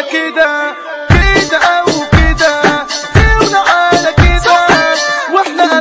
كده كده او كده ديونا على كده واحنا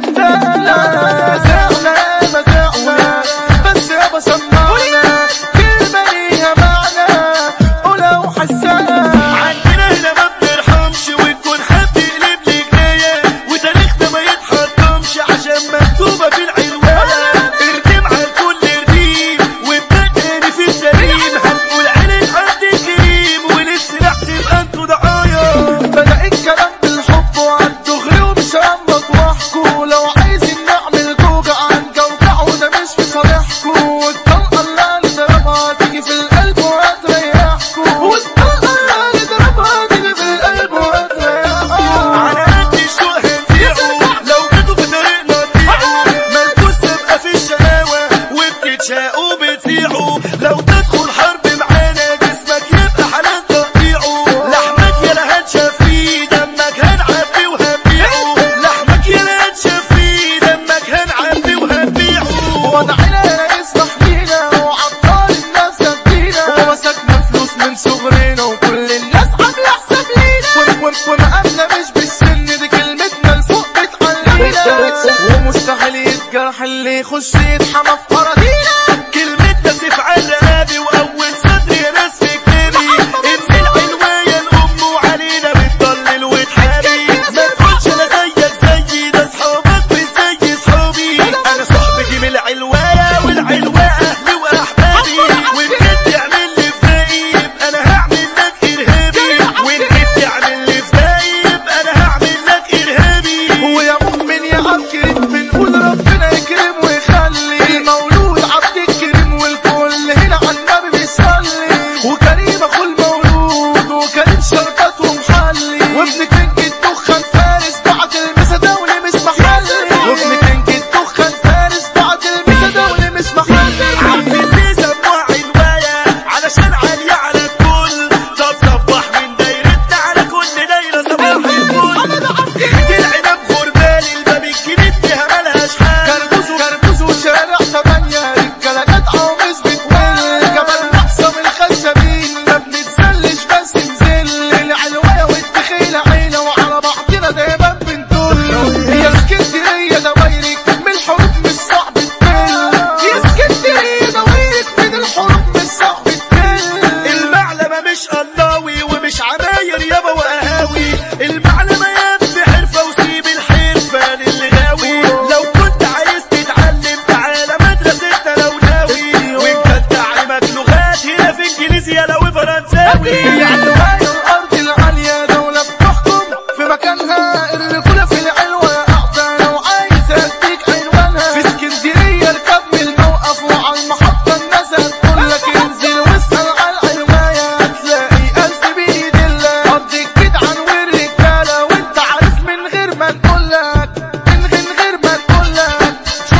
قدها زعنا ما زعنا بس يابا سمعنا كلمة ليها معنى ولو حسنا عندنا هنا ما بنرحمش ونكون حد يقلب لي جناية وتاريخنا ما يتحطمش عشان مكتوبة في العنوان اردم على الكل ارديم وبدأني في السليم هنقول عينك عبد كريم وللسلاح تبقى انتوا ضحايا بدأ الكلام بالحب وعن دغري ومش همك واحكوا لو عايزين نعمل جوجة عن جوجع وده مش في صالحكوا والطلقة اللي نضربها تيجي في القلب وهتريحكوا والطلقة اللي نضربها تيجي في القلب وهتريحكوا على قد الشوق هنبيعه لو جيتوا في طريقنا تبيعوا مالكوش تبقى في الشقاوة وبتتشاقوا بتسيعوا لو تدخل حرب معانا جسمك يبقى حلال تقطيعه لحمك يا هنشف فيه دمك هنعبي وهنبيعه لحمك يا هنشف فيه دمك هنعبي وهنبيعه وضعنا يسمح لينا وعطار الناس جنبينا ومسكنا فلوس من صغرنا وكل الناس عاملة حساب لينا ومقامنا مش بالسن دي كلمتنا لفوق بتعلينا ومستحيل يتجرح اللي يخش يتحمى في أراضينا كلمتنا تفعل رقابي واول صدر يا ناس في كتابي ان العنواية الام وعلينا بتضلل وتحابي ما تقولش انا زيك زيي ده اصحابك مش زي اصحابي انا صاحبتي من العلواية والعلواء اهلي واحبابي وان جيت تعمل لي فدائي يبقى انا هعمل لك ارهابي وان جيت تعمل لي فدائي يبقى انا هعمل لك ارهابي ويا مؤمن يا عبد كريم بنقول ربنا يكرم ويخلي المولود عبد الكريم والكل هنا على النبي بيصلي وكريم اخو المولود وكريم شربات ومحلي وابن كنج الدخن فارس بعد المسا دولي مش محلي وابن كنج الدخن فارس بعد المسا دولي مش محلي عارفين ليه سموها عنواية علشان عالية على الكل طب صبح من دايرتنا على كل دايرة صباح الفل دي العنب غربال الباب الجديد فيها ملهاش حال كربوز كربوز وشارع ثمانية رجالة جدعة ومش بتمل جبل محصى من الخشبين ما بنتسلش بس نزل العلوية والتخيلة عيلة وعلى بعضنا دايما بنطل يا اسكندرية دوايرك من الحروب مش صعب تمل يا اسكندرية دوايرك من الحروب مش صعب تمل المعلمة مش قلاوي ومش عماير يابا وقهاوي المعلمة يا ابني حرفة وسيب الحرفة للي غاوي لو كنت عايز تتعلم تعالى مدرستنا لو ناوي وان كان تعليمك لغات هنا في انجليزي لو فرنساوي العلوية الأرض العالية دولة بتحكم في مكانها الرجولة في العلوة قاعدة لو عايز أديك عنوانها في اسكندرية اركب من الموقف وعلى المحطة الناس هتقول لك انزل واسأل على العلوية هتلاقي ألف بإيد الله أرض الجدعان والرجالة وأنت عارف من غير ما نقول لك من غير من غير ما نقول لك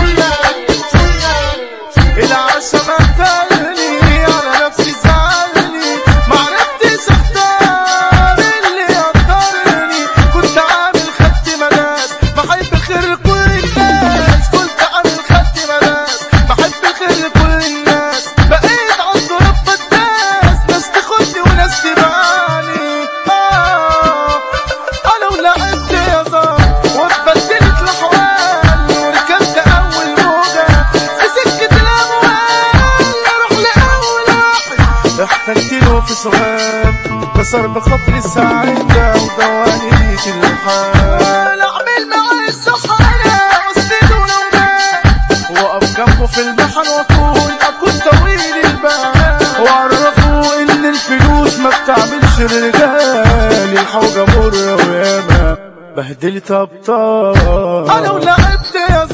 شلك شلك العشا ما تقلني على نفسي زعلني معرفتش اختار اللي يقدرني كنت عامل خدت مداس بحب الخير لكل الناس كنت عامل خدت مداس بحب الخير لكل الناس بقيت عند رب الناس ناس تاخدني وناس تبعني آه انا ولعبت يا زار واتبدلت الاحوال وركبت اول موجه في سكه الاموال اروح لاول واحد احتجت له في سؤال كسر بخاطري السعاده ودواني الحال اعمل معاه السحاره واسنده لو مات واقف جنبه في المحن واكون اكون طويل البال واعرفه ان الفلوس ما بتعملش الرجال الحوجه مره وياما بهدلت ابطال انا ولعبت يا